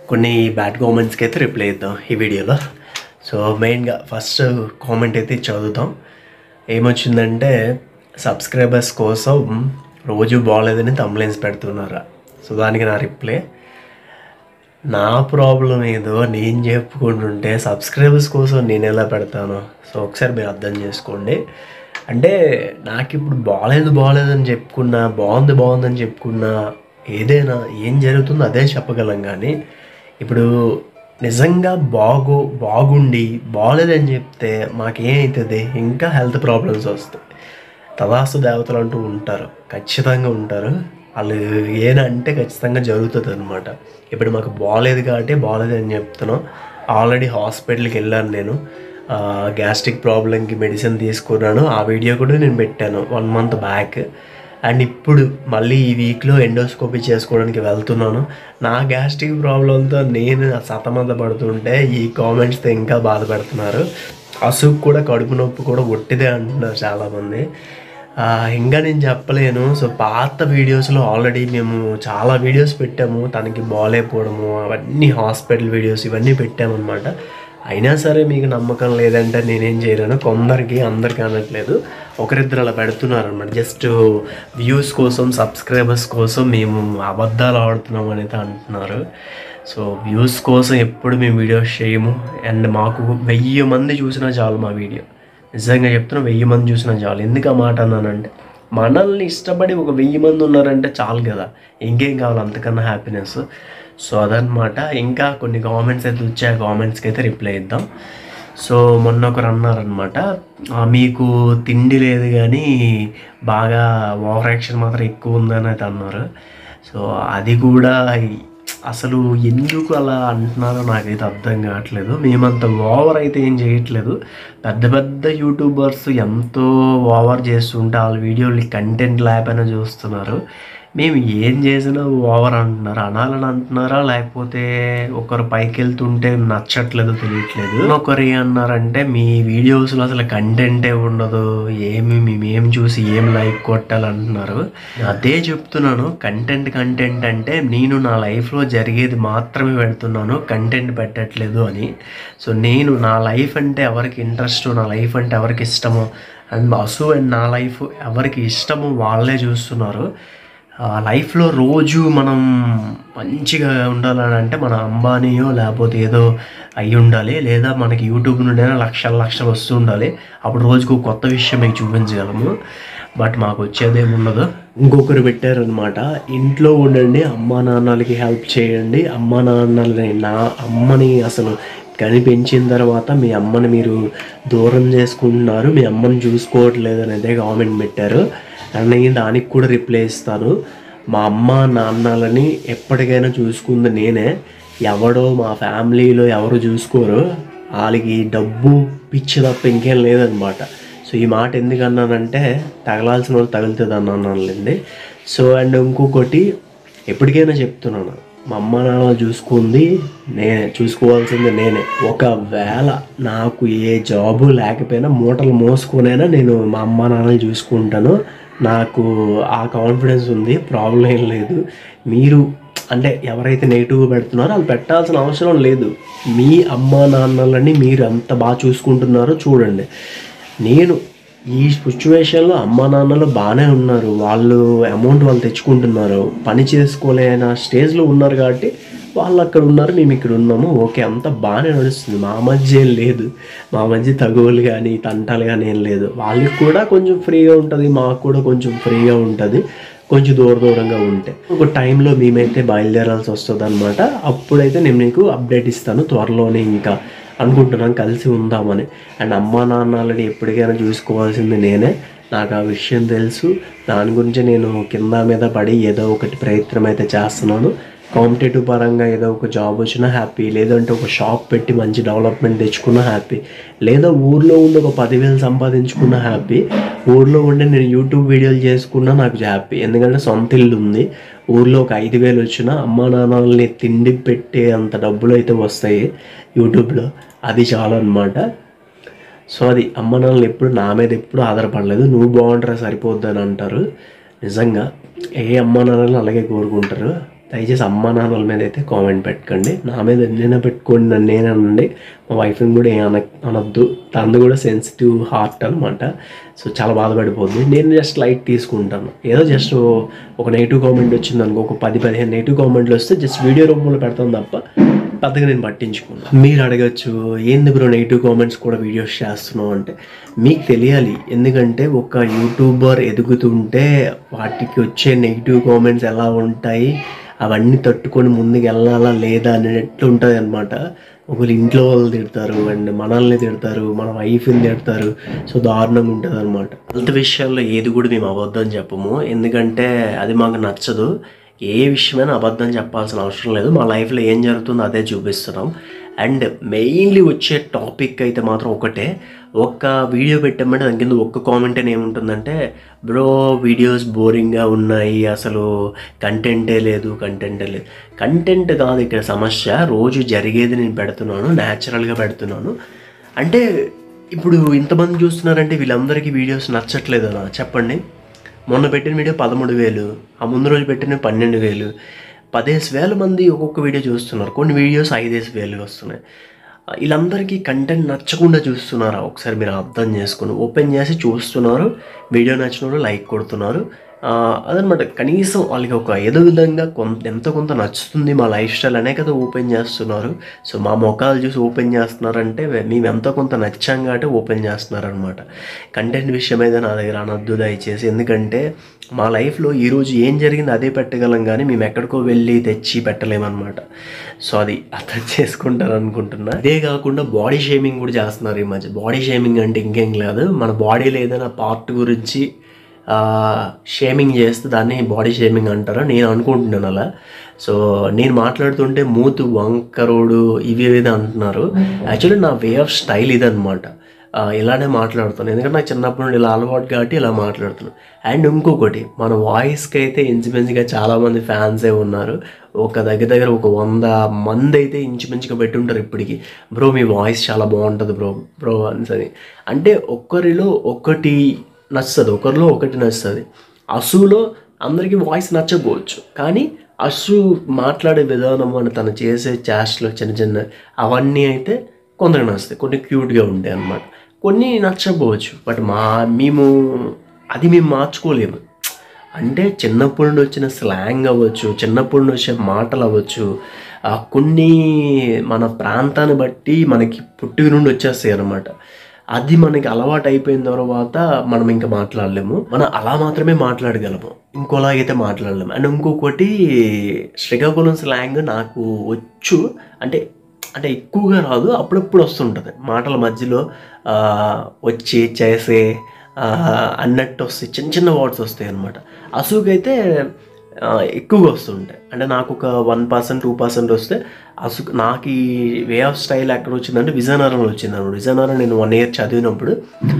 కొన్ని బ్యాడ్ కామెంట్స్కి అయితే రిప్లై ఇద్దాం ఈ వీడియోలో సో మెయిన్గా ఫస్ట్ కామెంట్ అయితే చదువుతాం ఏమొచ్చిందంటే సబ్స్క్రైబర్స్ కోసం రోజు బాగాలేదని తమ్లైన్స్ పెడుతున్నారా సో దానికి నా రిప్లై నా ప్రాబ్లం ఏదో నేను చెప్పుకుంటుంటే సబ్స్క్రైబర్స్ కోసం నేను ఎలా పెడతాను సో ఒకసారి మీరు అర్థం చేసుకోండి అంటే నాకు ఇప్పుడు బాగాలేదు బాగాలేదు అని చెప్పుకున్నా బాగుంది బాగుందని చెప్పుకున్నా ఏదైనా ఏం జరుగుతుందో అదే చెప్పగలం కానీ ఇప్పుడు నిజంగా బాగు బాగుండి బాగాలేదని చెప్తే మాకేమవుతుంది ఇంకా హెల్త్ ప్రాబ్లమ్స్ వస్తాయి తదాస్తు దేవతలు అంటూ ఉంటారు ఖచ్చితంగా ఉంటారు వాళ్ళు ఏనంటే ఖచ్చితంగా జరుగుతుంది అనమాట ఇప్పుడు మాకు బాగాలేదు కాబట్టి బాగాలేదు అని చెప్తున్నాం ఆల్రెడీ హాస్పిటల్కి వెళ్ళాను నేను గ్యాస్ట్రిక్ ప్రాబ్లంకి మెడిసిన్ తీసుకున్నాను ఆ వీడియో కూడా నేను పెట్టాను వన్ మంత్ బ్యాక్ అండ్ ఇప్పుడు మళ్ళీ ఈ వీక్లో ఎండోస్కోపీ చేసుకోవడానికి వెళ్తున్నాను నా గ్యాస్ట్రిక్ ప్రాబ్లంతో నేను సతమత పడుతుంటే ఈ కామెంట్స్తో ఇంకా బాధపడుతున్నారు అసుకు కూడా కడుపు నొప్పి కూడా ఒట్టిదే అంటున్నారు చాలామంది ఆ, ఇంకా నేను చెప్పలేను సో పాత వీడియోస్లో ఆల్రెడీ మేము చాలా వీడియోస్ పెట్టాము తనకి బాగాలేకపోవడము అవన్నీ హాస్పిటల్ వీడియోస్ ఇవన్నీ పెట్టామన్నమాట అయినా సరే మీకు నమ్మకం లేదంటే నేనేం చేయలేను కొందరికి అందరికి అనట్లేదు ఒకరిద్దరు అలా పెడుతున్నారు అనమాట జస్ట్ వ్యూస్ కోసం సబ్స్క్రైబర్స్ కోసం మేము అబద్ధాలు ఆడుతున్నాం అనేది అంటున్నారు సో వ్యూస్ కోసం ఎప్పుడు మేము వీడియోస్ చేయము అండ్ మాకు వెయ్యి మంది చూసినా చాలు మా వీడియో నిజంగా చెప్తున్నా వెయ్యి మంది చూసినా చాలు ఎందుకు ఆ మాట అన్నానంటే మనల్ని ఇష్టపడి ఒక వెయ్యి మంది ఉన్నారంటే చాలు కదా ఇంకేం కావాలి అంతకన్నా హ్యాపీనెస్ సో అదనమాట ఇంకా కొన్ని కామెంట్స్ అయితే వచ్చాయి ఆ కామెంట్స్కి అయితే రిప్లై ఇద్దాం సో మొన్న ఒకరు అన్నారనమాట మీకు తిండి లేదు కానీ బాగా ఓవర్ యాక్షన్ మాత్రం ఎక్కువ ఉందని అయితే అన్నారు సో అది కూడా అసలు ఎందుకు అలా అంటున్నారో నాకైతే అర్థం కావట్లేదు మేమంత ఓవర్ అయితే ఏం చేయట్లేదు పెద్ద పెద్ద యూట్యూబర్స్ ఎంతో ఓవర్ చేస్తుంటే వాళ్ళ వీడియోలు కంటెంట్ లేకపోయినా చూస్తున్నారు మేము ఏం చేసినా ఓవర్ అంటున్నారు అనాలని అంటున్నారా లేకపోతే ఒకరు పైకి వెళ్తుంటే నచ్చట్లేదు తెలియట్లేదు ఒకరు ఏమన్నారంటే మీ వీడియోస్లో అసలు కంటెంటే ఉండదు ఏమి మేమేం చూసి ఏం లైక్ కొట్టాలంటున్నారు అదే చెప్తున్నాను కంటెంట్ కంటెంట్ అంటే నేను నా లైఫ్లో జరిగేది మాత్రమే పెడుతున్నాను కంటెంట్ పెట్టట్లేదు అని సో నేను నా లైఫ్ అంటే ఎవరికి ఇంట్రెస్ట్ నా లైఫ్ అంటే ఎవరికి ఇష్టమో అండ్ అసు అండ్ నా లైఫ్ ఎవరికి ఇష్టమో వాళ్ళే చూస్తున్నారు ఆ లైఫ్లో రోజు మనం మంచిగా ఉండాలని అంటే మన అంబానీయో లేకపోతే ఏదో అయి ఉండాలి లేదా మనకి యూట్యూబ్ నుండైనా లక్షల లక్షలు వస్తూ ఉండాలి అప్పుడు రోజుకు ఒక కొత్త విషయం మీకు చూపించగలము బట్ మాకు వచ్చేదేమి ఉండదు ఇంకొకరు పెట్టారనమాట ఇంట్లో ఉండండి అమ్మా నాన్నలకి హెల్ప్ చేయండి అమ్మా నాన్నలని నా అమ్మని అసలు కని పెంచిన తర్వాత మీ అమ్మని మీరు దూరం చేసుకుంటున్నారు మీ అమ్మని చూసుకోవట్లేదు అనేది కామెంట్ పెట్టారు అండ్ నేను దానికి కూడా రిప్లై ఇస్తాను మా అమ్మ నాన్నలని ఎప్పటికైనా చూసుకుంది నేనే ఎవడో మా ఫ్యామిలీలో ఎవరు చూసుకోరు వాళ్ళకి డబ్బు పిచ్చి తప్ప ఇంకేం లేదనమాట సో ఈ మాట ఎందుకు అన్నానంటే తగలాల్సిన వాళ్ళు తగులుతుంది అన్నానండి సో అండ్ ఇంకొకటి ఎప్పటికైనా చెప్తున్నాను మా అమ్మ నాన్న చూసుకుంది నేనే చూసుకోవాల్సింది నేనే ఒకవేళ నాకు ఏ జాబు లేకపోయినా మూటలు మోసుకొనైనా నేను మా అమ్మ నాన్నని చూసుకుంటాను నాకు ఆ కాన్ఫిడెన్స్ ఉంది ప్రాబ్లం ఏం లేదు మీరు అంటే ఎవరైతే నెగిటివ్గా పెడుతున్నారో వాళ్ళు పెట్టాల్సిన అవసరం లేదు మీ అమ్మ నాన్నలని మీరు ఎంత బాగా చూసుకుంటున్నారో చూడండి నేను ఈ సిచ్యువేషన్లో అమ్మ నాన్నలు బాగానే ఉన్నారు వాళ్ళు అమౌంట్ వాళ్ళు తెచ్చుకుంటున్నారు పని చేసుకోలేని స్టేజ్లో ఉన్నారు కాబట్టి వాళ్ళు అక్కడ ఉన్నారు మేము ఇక్కడ ఉన్నాము ఓకే అంత బాగానే నడుస్తుంది మా మధ్య ఏం లేదు మా మధ్య తగువులు కానీ తంటాలు కానీ ఏం లేదు వాళ్ళకి కూడా కొంచెం ఫ్రీగా ఉంటుంది మాకు కూడా కొంచెం ఫ్రీగా ఉంటుంది కొంచెం దూర దూరంగా ఉంటే ఒక టైంలో మేమైతే బయలుదేరాల్సి వస్తుంది అనమాట అప్పుడైతే నేను మీకు అప్డేట్ ఇస్తాను త్వరలోనే ఇంకా అనుకుంటున్నాను కలిసి ఉందామని అండ్ అమ్మా నాన్నలని ఎప్పటికైనా చూసుకోవాల్సింది నేనే నాకు ఆ విషయం తెలుసు దాని గురించి నేను కింద మీద పడి ఏదో ఒకటి ప్రయత్నం అయితే చేస్తున్నాను కాంపిటేటివ్ పరంగా ఏదో ఒక జాబ్ వచ్చినా హ్యాపీ లేదంటే ఒక షాప్ పెట్టి మంచి డెవలప్మెంట్ తెచ్చుకున్నా హ్యాపీ లేదా ఊర్లో ఉండి ఒక పదివేలు సంపాదించుకున్నా హ్యాపీ ఊర్లో ఉండి నేను యూట్యూబ్ వీడియోలు చేసుకున్నా నాకు హ్యాపీ ఎందుకంటే సొంత ఇల్లు ఉంది ఊర్లో ఒక ఐదు వేలు వచ్చినా అమ్మా నాన్నల్ని తిండి పెట్టే అంత డబ్బులు అయితే వస్తాయి యూట్యూబ్లో అది చాలా అనమాట సో అది అమ్మ నాన్నలు ఎప్పుడు నా మీద ఎప్పుడు ఆధారపడలేదు నువ్వు బాగుంటారా సరిపోద్ది అని అంటారు నిజంగా ఏ అమ్మ నాన్నలు అలాగే కోరుకుంటారు దయచేసి అమ్మా నాన్నల మీద అయితే కామెంట్ పెట్టకండి నా మీద ఎన్నైనా పెట్టుకోండి నన్ను నేనండి మా వైఫ్ని కూడా ఏం అన అనొద్దు తనది కూడా సెన్సిటివ్ హార్ట్ అనమాట సో చాలా బాధపడిపోద్ది నేను జస్ట్ లైట్ తీసుకుంటాను ఏదో జస్ట్ ఒక నెగిటివ్ కామెంట్ వచ్చింది అనుకో ఒక పది పదిహేను నెగిటివ్ కామెంట్లు వస్తే జస్ట్ వీడియో రూపంలో పెడతాను తప్ప పెద్దగా నేను పట్టించుకున్నాను మీరు అడగచ్చు ఏంది బ్రో నెగిటివ్ కామెంట్స్ కూడా వీడియోస్ చేస్తున్నావు అంటే మీకు తెలియాలి ఎందుకంటే ఒక యూట్యూబర్ ఎదుగుతుంటే వాటికి వచ్చే నెగిటివ్ కామెంట్స్ ఎలా ఉంటాయి అవన్నీ తట్టుకొని ముందుకు వెళ్ళాలా లేదా అనేటట్లు ఉంటుంది అనమాట ఒకళ్ళు ఇంట్లో వాళ్ళు తిడతారు అండ్ మనల్ని తిడతారు మన వైఫ్ని తిడతారు సో దారుణంగా ఉంటుంది అనమాట హెల్త్ విషయాల్లో ఏది కూడా మేము అబద్ధం చెప్పము ఎందుకంటే అది మాకు నచ్చదు ఏ విషయమైనా అబద్ధం చెప్పాల్సిన అవసరం లేదు మా లైఫ్లో ఏం జరుగుతుందో అదే చూపిస్తున్నాం అండ్ మెయిన్లీ వచ్చే టాపిక్ అయితే మాత్రం ఒకటే ఒక్క వీడియో పెట్టామంటే దాని కింద ఒక్క కామెంట్ అని ఏముంటుందంటే బ్రో వీడియోస్ బోరింగ్గా ఉన్నాయి అసలు కంటెంటే లేదు కంటెంటే లేదు కంటెంట్ కాదు ఇక్కడ సమస్య రోజు జరిగేది నేను పెడుతున్నాను న్యాచురల్గా పెడుతున్నాను అంటే ఇప్పుడు ఇంతమంది చూస్తున్నారంటే వీళ్ళందరికీ వీడియోస్ నచ్చట్లేదనా చెప్పండి మొన్న పెట్టిన వీడియో పదమూడు వేలు ఆ ముందు రోజు పెట్టిన పన్నెండు వేలు పదేసి వేల మంది ఒక్కొక్క వీడియో చూస్తున్నారు కొన్ని వీడియోస్ ఐదేసి వేలు వస్తున్నాయి వీళ్ళందరికీ కంటెంట్ నచ్చకుండా చూస్తున్నారా ఒకసారి మీరు అర్థం చేసుకుని ఓపెన్ చేసి చూస్తున్నారు వీడియో నచ్చినప్పుడు లైక్ కొడుతున్నారు ఆ, అదనమాట కనీసం వాళ్ళకి ఒక ఏదో విధంగా కొంత ఎంత కొంత నచ్చుతుంది మా లైఫ్ స్టైల్ అనే కదా ఓపెన్ చేస్తున్నారు సో మా మొఖాలు చూసి ఓపెన్ చేస్తున్నారంటే మేము ఎంతో కొంత నచ్చాం కాబట్టి ఓపెన్ చేస్తున్నారనమాట కంటెంట్ విషయం అయితే నా దగ్గర అనొద్దు దయచేసి ఎందుకంటే మా లైఫ్లో ఈరోజు ఏం జరిగింది అదే పెట్టగలం కానీ మేము ఎక్కడికో వెళ్ళి తెచ్చి పెట్టలేమన్నమాట సో అది అర్థం చేసుకుంటారు అనుకుంటున్నా అదే కాకుండా బాడీ షేమింగ్ కూడా చేస్తున్నారు ఈ మధ్య బాడీ షేమింగ్ అంటే ఇంకేం లేదు మన బాడీలో ఏదైనా పార్ట్ గురించి షేమింగ్ చేస్తే దాన్ని బాడీ షేమింగ్ అంటారు నేను అనుకుంటున్నాను అలా సో నేను మాట్లాడుతుంటే మూతు వంకరోడు ఇవి ఏదో అంటున్నారు యాక్చువల్లీ నా వే ఆఫ్ స్టైల్ ఇదనమాట ఆ, ఇలానే మాట్లాడుతాను ఎందుకంటే నాకు చిన్నప్పటి నుండి ఇలా అలవాటు కాబట్టి ఇలా మాట్లాడుతున్నాను అండ్ ఇంకొకటి మన వాయిస్కి అయితే ఇంచుమించుగా చాలామంది ఫ్యాన్సే ఉన్నారు ఒక దగ్గర దగ్గర ఒక వంద మంది అయితే ఇంచుమించుగా పెట్టి ఉంటారు ఇప్పటికి బ్రో మీ వాయిస్ చాలా బాగుంటుంది బ్రో బ్రో అని అంటే ఒక్కరిలో ఒకటి నచ్చుతుంది ఒకరిలో ఒకటి నచ్చుతుంది అసులో అందరికీ వాయిస్ నచ్చకపోవచ్చు కానీ అసు మాట్లాడే విధానం అని తను చేసే చేష్టలు చిన్న చిన్న అవన్నీ అయితే కొందరికి నచ్చుతాయి కొన్ని క్యూట్గా ఉంటాయి అన్నమాట కొన్ని నచ్చకపోవచ్చు బట్ మా మేము అది మేము మార్చుకోలేము అంటే చిన్నప్పటి నుండి వచ్చిన స్లాంగ్ అవ్వచ్చు చిన్నప్పటి నుండి వచ్చే మాటలు అవ్వచ్చు ఆ కొన్ని మన ప్రాంతాన్ని బట్టి మనకి పుట్టుక నుండి వచ్చేస్తాయి అనమాట అది మనకి అలవాటు అయిపోయిన తర్వాత మనం ఇంకా మాట్లాడలేము మనం అలా మాత్రమే మాట్లాడగలము ఇంకోలాగైతే మాట్లాడలేము అండ్ ఇంకొకటి శ్రీకాకుళం స్లాంగ్ నాకు వచ్చు అంటే అంటే ఎక్కువగా రాదు అప్పుడప్పుడు వస్తుంటుంది మాటల మధ్యలో ఆ, వచ్చి చేసే ఆ, అన్నట్టు వస్తాయి చిన్న చిన్న వర్డ్స్ వస్తాయి అనమాట అసుకైతే ఆ, ఎక్కువగా వస్తుంటాయి అంటే నాకు ఒక వన్ పర్సెంట్ టూ పర్సెంట్ వస్తే అసు నాకు ఈ వే ఆఫ్ స్టైల్ ఎక్కడ వచ్చిందంటే విజయనగరంలో వచ్చింది అనమాట విజయనగరం నేను వన్ ఇయర్ చదివినప్పుడు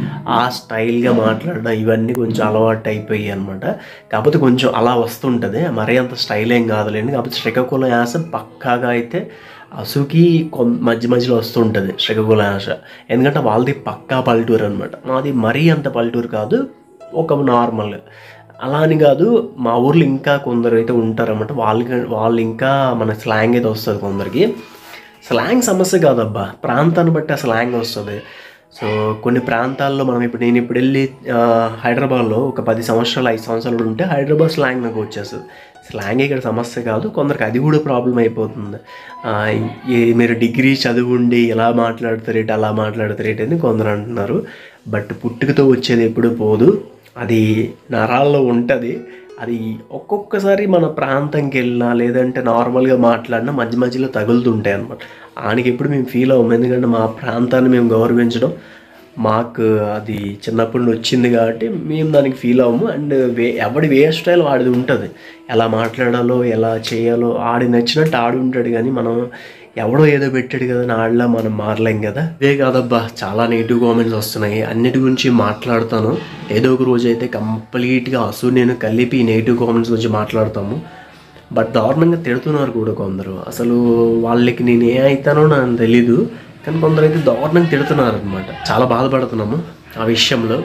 ఆ స్టైల్గా మాట్లాడడం ఇవన్నీ కొంచెం అలవాటు అయిపోయాయి అనమాట కాకపోతే కొంచెం అలా వస్తుంటుంది మరీ అంత స్టైల్ ఏం కాదులేండి కాకపోతే శ్రీకాకుళం యాస పక్కాగా అయితే అసుకి కొం మధ్య మధ్యలో వస్తుంటుంది శ్రీకాకుళం యాస ఎందుకంటే వాళ్ళది పక్కా పల్లెటూరు అనమాట మాది మరీ అంత పల్లెటూరు కాదు ఒక నార్మల్ అలా అని కాదు మా ఊర్లో ఇంకా కొందరు అయితే ఉంటారన్నమాట వాళ్ళకి వాళ్ళు ఇంకా మన స్లాంగ్ అయితే వస్తుంది కొందరికి స్లాంగ్ సమస్య కాదబ్బా ప్రాంతాన్ని బట్టి ఆ స్లాంగ్ వస్తుంది సో కొన్ని ప్రాంతాల్లో మనం ఇప్పుడు నేను ఇప్పుడు వెళ్ళి ఆ, హైదరాబాద్లో ఒక పది సంవత్సరాలు ఐదు సంవత్సరాలు ఉంటే హైదరాబాద్ స్లాంగ్ నాకు వచ్చేస్తుంది స్లాంగ్ ఇక్కడ సమస్య కాదు కొందరికి అది కూడా ప్రాబ్లం అయిపోతుంది ఆ, ఈ- మీరు డిగ్రీ చదువుండి ఎలా మాట్లాడతారేటి అలా మాట్లాడతారేటి అని కొందరు అంటున్నారు బట్ పుట్టుకతో వచ్చేది ఎప్పుడు పోదు అది నరాల్లో ఉంటుంది అది ఒక్కొక్కసారి మన ప్రాంతంకి వెళ్ళినా లేదంటే నార్మల్గా మాట్లాడినా మధ్య మధ్యలో తగులుతుంటాయి అనమాట ఆయనకి ఎప్పుడు మేము ఫీల్ అవ్వము ఎందుకంటే మా ప్రాంతాన్ని మేము గౌరవించడం మాకు అది చిన్నప్పటి నుండి వచ్చింది కాబట్టి మేము దానికి ఫీల్ అవ్వము అండ్ వే ఎవడి వే స్టైల్ వాడిది ఉంటుంది ఎలా మాట్లాడాలో ఎలా చేయాలో ఆడి నచ్చినట్టు ఆడి ఉంటాడు కానీ మనం ఎవడో ఏదో పెట్టాడు కదా అని ఆడలా మనం మారలేం కదా ఇదే కాదబ్బా చాలా నెగిటివ్ కామెంట్స్ వస్తున్నాయి అన్నిటి గురించి మాట్లాడతాను ఏదో ఒక రోజు అయితే కంప్లీట్గా అసలు నేను కలిపి నెగిటివ్ కామెంట్స్ గురించి మాట్లాడతాము బట్ దారుణంగా తిడుతున్నారు కూడా కొందరు అసలు వాళ్ళకి నేను ఏ అవుతానో నాకు తెలీదు కానీ కొందరు అయితే దారుణంగా తిడుతున్నారు అనమాట చాలా బాధపడుతున్నాము ఆ విషయంలో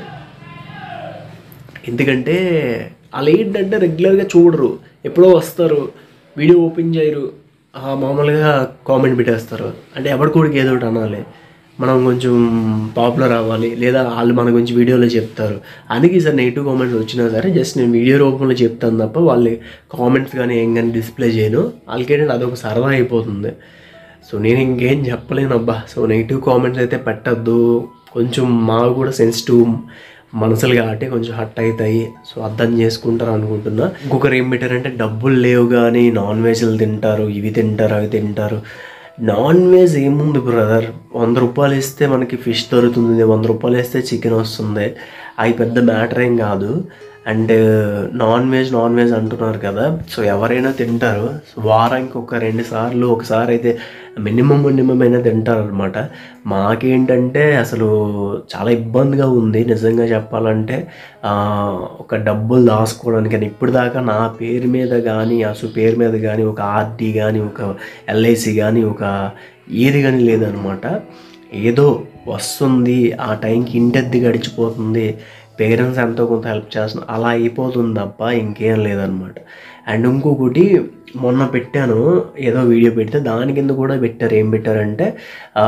ఎందుకంటే వాళ్ళు ఏంటంటే రెగ్యులర్గా చూడరు ఎప్పుడో వస్తారు వీడియో ఓపెన్ చేయరు ఆ, మామూలుగా కామెంట్ పెట్టేస్తారు అంటే ఎవరి కొడుకు ఏదో ఒకటి అనాలి మనం కొంచెం పాపులర్ అవ్వాలి లేదా వాళ్ళు మన గురించి వీడియోలో చెప్తారు అందుకే సార్ నెగిటివ్ కామెంట్స్ వచ్చినా సరే జస్ట్ నేను వీడియో రూపంలో చెప్తాను తప్ప వాళ్ళు కామెంట్స్ కానీ ఏం కానీ డిస్ప్లే చేయను వాళ్ళకేంటంటే అదొక సరదా అయిపోతుంది సో నేను ఇంకేం చెప్పలేను అబ్బా సో నెగిటివ్ కామెంట్స్ అయితే పెట్టద్దు కొంచెం మాకు కూడా సెన్సిటివ్ మనసులు కాబట్టి కొంచెం హట్ అవుతాయి సో అర్థం చేసుకుంటారు అనుకుంటున్నా ఇంకొకరు ఏం పెట్టారంటే డబ్బులు లేవు కానీ నాన్ వెజ్లు తింటారు ఇవి తింటారు అవి తింటారు నాన్ వెజ్ ఏముంది బ్రదర్ వంద రూపాయలు ఇస్తే మనకి ఫిష్ దొరుకుతుంది వంద రూపాయలు ఇస్తే చికెన్ వస్తుంది అవి పెద్ద మ్యాటర్ ఏం కాదు and non veg non veg అంటున్నారు కదా సో ఎవరైనా తింటారు సో వారానికి ఒక రెండు సార్లు ఒకసారి అయితే మినిమం మినిమం అయినా తింటారు అనమాట మాకేంటంటే అసలు చాలా ఇబ్బందిగా ఉంది నిజంగా చెప్పాలంటే ఆ, ఒక డబ్బులు దాచుకోవడానికి కానీ ఇప్పుడు దాకా నా పేరు మీద కానీ అసలు పేరు మీద కానీ ఒక ఆర్డీ కానీ ఒక ఎల్ఐసి కానీ ఒక ఏది కానీ లేదనమాట ఏదో వస్తుంది ఆ టైంకి ఇంటద్ది గడిచిపోతుంది పేరెంట్స్ ఎంతో కొంత హెల్ప్ చేస్తున్నారు అలా అయిపోతుంది తప్ప ఇంకేం లేదనమాట అండ్ ఇంకొకటి మొన్న పెట్టాను ఏదో వీడియో పెడితే దాని కింద కూడా పెట్టారు ఏం పెట్టారంటే ఆ,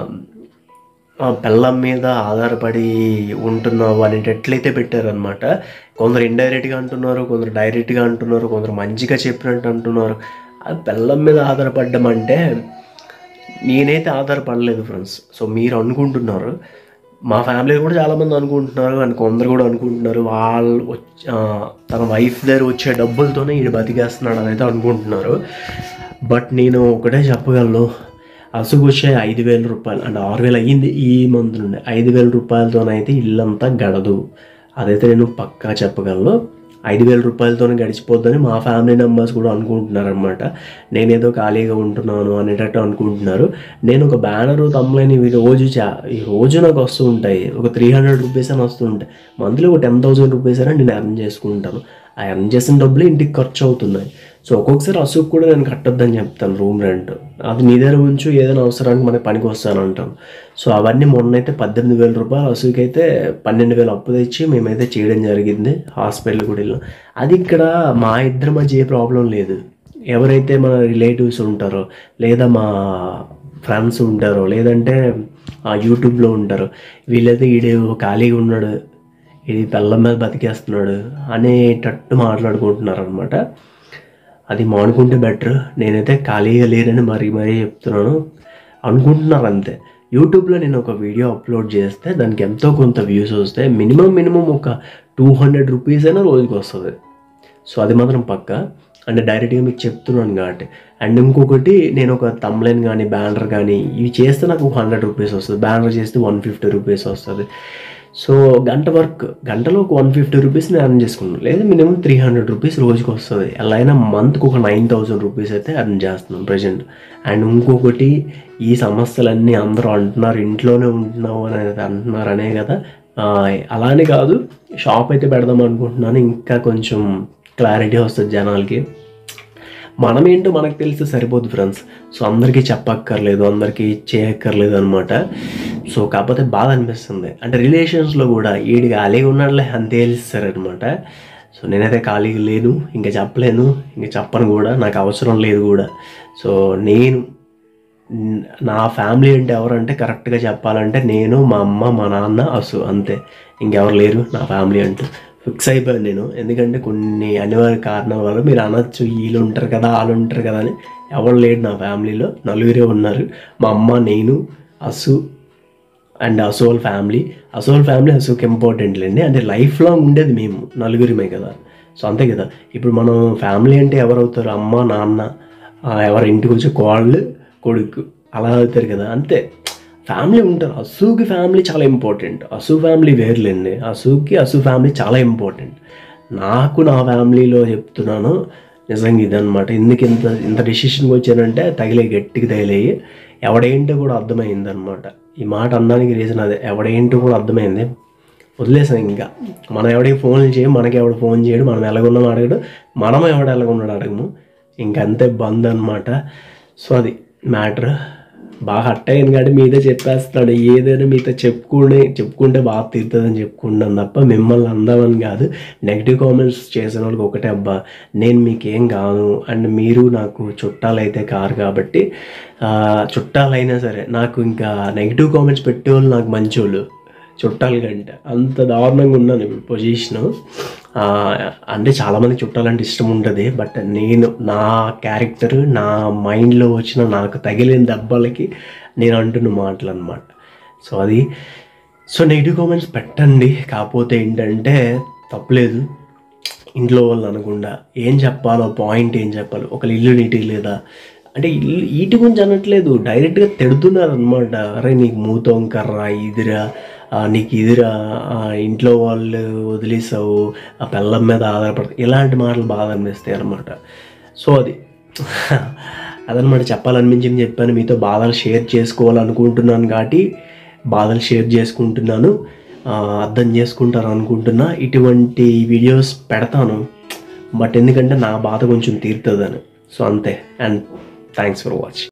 ఆ పెళ్ళం మీద ఆధారపడి ఉంటున్నావు అనేటట్లయితే పెట్టారనమాట కొందరు ఇండైరెక్ట్గా అంటున్నారు కొందరు డైరెక్ట్గా అంటున్నారు కొందరు మంచిగా చెప్పినట్టు అంటున్నారు ఆ పెళ్ళం మీద ఆధారపడ్డం అంటే నేనైతే ఆధారపడలేదు ఫ్రెండ్స్ సో మీరు అనుకుంటున్నారు మా ఫ్యామిలీ కూడా చాలామంది అనుకుంటున్నారు అండ్ కొందరు కూడా అనుకుంటున్నారు వాళ్ళు వచ్చి ఆ, తన వైఫ్ దగ్గర వచ్చే డబ్బులతోనే ఈడు బతికేస్తున్నాడు అని అయితే అనుకుంటున్నారు బట్ నేను ఒకటే చెప్పగలను అసుగు వచ్చే ఐదు వేల రూపాయలు అంటే ఆరు వేలు అయ్యింది ఈ మంత్ నుండి ఐదు వేల రూపాయలతోనైతే ఇల్లంతా గడదు అదైతే నేను పక్కా చెప్పగలను ఐదు వేల రూపాయలతోనే గడిచిపోద్దని మా ఫ్యామిలీ మెంబర్స్ కూడా అనుకుంటున్నారు అనమాట నేనేదో ఖాళీగా ఉంటున్నాను అనేటట్టు అనుకుంటున్నారు నేను ఒక బ్యానర్ తమ్మలేని ఇవి రోజు చా ఈ రోజు నాకు వస్తూ ఉంటాయి ఒక త్రీ హండ్రెడ్ రూపీస్ అని వస్తూ ఉంటాయి మంత్లీ ఒక టెన్ థౌసండ్ రూపీస్ అని నేను ఎర్న్ చేసుకుంటాను ఆ ఎర్న్ చేసిన డబ్బులు ఇంటికి ఖర్చు అవుతున్నాయి సో ఒక్కొక్కసారి అసుకు కూడా నేను కట్టొద్దని చెప్తాను రూమ్ రెంట్ అది నీ దగ్గర ఉంచు ఏదైనా అవసరానికి మనకి పనికి వస్తాను అంటాను సో అవన్నీ మొన్నైతే పద్దెనిమిది వేల రూపాయలు అసుకైతే పన్నెండు వేలు అప్పు తెచ్చి మేమైతే చేయడం జరిగింది హాస్పిటల్ కూడా వెళ్ళాం అది ఇక్కడ మా ఇద్దరి మధ్య ఏ ప్రాబ్లం లేదు ఎవరైతే మన రిలేటివ్స్ ఉంటారో లేదా మా ఫ్రెండ్స్ ఉంటారో లేదంటే ఆ యూట్యూబ్లో ఉంటారో వీళ్ళైతే ఈడు ఖాళీగా ఉన్నాడు ఇది పెళ్ళం మీద బతికేస్తున్నాడు అనేటట్టు మాట్లాడుకుంటున్నారు అనమాట అది మానుకుంటే బెటర్ నేనైతే ఖాళీగా లేనని మరీ మరీ చెప్తున్నాను అనుకుంటున్నారు అంతే యూట్యూబ్లో నేను ఒక వీడియో అప్లోడ్ చేస్తే దానికి ఎంతో కొంత వ్యూస్ వస్తే మినిమం మినిమం ఒక టూ హండ్రెడ్ రూపీస్ అయినా రోజుకి వస్తుంది సో అది మాత్రం పక్క అంటే డైరెక్ట్గా మీకు చెప్తున్నాను కాబట్టి అండ్ ఇంకొకటి నేను ఒక తమ్లైన్ కానీ బ్యానర్ కానీ ఇవి చేస్తే నాకు హండ్రెడ్ రూపీస్ వస్తుంది బ్యానర్ చేస్తే వన్ ఫిఫ్టీ రూపీస్ వస్తుంది సో గంట వర్క్ గంటలో ఒక వన్ ఫిఫ్టీ రూపీస్ నేను అర్న్ చేసుకున్నాను లేదా మినిమం త్రీ హండ్రెడ్ రూపీస్ రోజుకి వస్తుంది ఎలా అయినా మంత్కి ఒక నైన్ థౌసండ్ రూపీస్ అయితే అర్న్ చేస్తున్నాను ప్రజెంట్ అండ్ ఇంకొకటి ఈ సమస్యలన్నీ అందరూ అంటున్నారు ఇంట్లోనే ఉంటున్నావు అనేది అంటున్నారు అనే కదా ఆ, అలానే కాదు షాప్ అయితే పెడదాం అనుకుంటున్నాను ఇంకా కొంచెం క్లారిటీ వస్తుంది జనాలకి మనం ఏంటో మనకు తెలిస్తే సరిపోదు ఫ్రెండ్స్ సో అందరికీ చెప్పక్కర్లేదు అందరికీ చేయక్కర్లేదు అనమాట సో కాకపోతే బాధ అనిపిస్తుంది అంటే రిలేషన్స్లో కూడా ఈడు ఖాళీగా ఉన్నాడులే అంతే అనమాట సో నేనైతే ఖాళీగా లేను ఇంకా చెప్పలేను ఇంకా చెప్పను కూడా నాకు అవసరం లేదు కూడా సో నేను న్- నా ఫ్యామిలీ అంటే ఎవరంటే కరెక్ట్గా చెప్పాలంటే నేను మా అమ్మ మా నాన్న అసు అంతే ఇంకెవరు లేరు నా ఫ్యామిలీ అంటూ ఫిక్స్ అయిపోయాను నేను ఎందుకంటే కొన్ని అనివార్య కారణాల వల్ల మీరు అనొచ్చు వీళ్ళు ఉంటారు కదా వాళ్ళు ఉంటారు కదా అని ఎవరు లేడు నా ఫ్యామిలీలో నలుగురే ఉన్నారు మా అమ్మ నేను అసు అండ్ అసోల్ ఫ్యామిలీ అసోల్ ఫ్యామిలీ అసోకి ఇంపార్టెంట్ లేండి అంటే లైఫ్ లాంగ్ ఉండేది మేము నలుగురిమే కదా సో అంతే కదా ఇప్పుడు మనం ఫ్యామిలీ అంటే ఎవరు అవుతారు అమ్మ నాన్న ఆ, ఎవరి ఇంటికి వచ్చే కోళ్ళు కొడుకు అలా అవుతారు కదా అంతే ఫ్యామిలీ ఉంటారు అసూకి ఫ్యామిలీ చాలా ఇంపార్టెంట్ అసు ఫ్యామిలీ వేర్లేండి అసుకి అసు ఫ్యామిలీ చాలా ఇంపార్టెంట్ నాకు నా ఫ్యామిలీలో చెప్తున్నాను నిజంగా ఇదనమాట ఎందుకు ఇంత ఇంత డెసిషన్కి వచ్చానంటే తగిలే గట్టికి తగిలేయి ఎవడేంటో కూడా అర్థమైందనమాట ఈ మాట అనడానికి రీజన్ అదే ఎవడేంటో కూడా అర్థమైంది వదిలేసాం ఇంకా మనం ఎవడికి ఫోన్ చేయం మనకి ఎవడు ఫోన్ చేయడు మనం ఎలాగున్నాం అడగడు మనం ఎవడు ఎలాగున్నాడు అడగము ఇంకంతే బంద్ అనమాట సో అది మ్యాటర్ బాగా హట్ అయ్యాను కాబట్టి మీదే చెప్పేస్తున్నాడు ఏదైనా మీతో చెప్పుకునే చెప్పుకుంటే బాగా తీరుతుందని చెప్పుకుంటాను తప్ప మిమ్మల్ని అందామని కాదు నెగిటివ్ కామెంట్స్ చేసిన వాళ్ళకి ఒకటే అబ్బా నేను మీకేం కాను అండ్ మీరు నాకు చుట్టాలైతే కారు కాబట్టి ఆ, చుట్టాలైనా సరే నాకు ఇంకా నెగిటివ్ కామెంట్స్ పెట్టేవాళ్ళు నాకు మంచోళ్ళు చుట్టాల కంటే అంత దారుణంగా ఉన్నాను ఇప్పుడు పొజిషను అంటే చాలామంది చుట్టాలంటే ఇష్టం ఉంటుంది బట్ నేను నా క్యారెక్టర్ నా మైండ్లో వచ్చిన నాకు తగిలిన దెబ్బలకి నేను అంటున్న మాటలు అనమాట సో అది సో నెగిటివ్ కామెంట్స్ పెట్టండి కాకపోతే ఏంటంటే తప్పలేదు ఇంట్లో వాళ్ళు అనకుండా ఏం చెప్పాలో పాయింట్ ఏం చెప్పాలి ఒకళ్ళు ఇల్లు నీటి లేదా అంటే ఇల్లు ఈటి గురించి అనట్లేదు డైరెక్ట్గా తిడుతున్నారు అనమాట అరే నీకు మూతం కర్రా ఇదిరా ఆ, నీకు ఇదిరా ఆ, ఇంట్లో వాళ్ళు వదిలేసావు ఆ పిల్లం మీద ఆధారపడతావు ఇలాంటి మాటలు బాగా అనిపిస్తాయి అనమాట సో అది అదనమాట చెప్పాలనిపించింది చెప్పాను మీతో బాధలు షేర్ చేసుకోవాలనుకుంటున్నాను కాబట్టి బాధలు షేర్ చేసుకుంటున్నాను ఆ, అర్థం చేసుకుంటారు అనుకుంటున్నా ఇటువంటి వీడియోస్ పెడతాను బట్ ఎందుకంటే నా బాధ కొంచెం తీరుతుందని సో అంతే అండ్ థ్యాంక్స్ ఫర్ వాచింగ్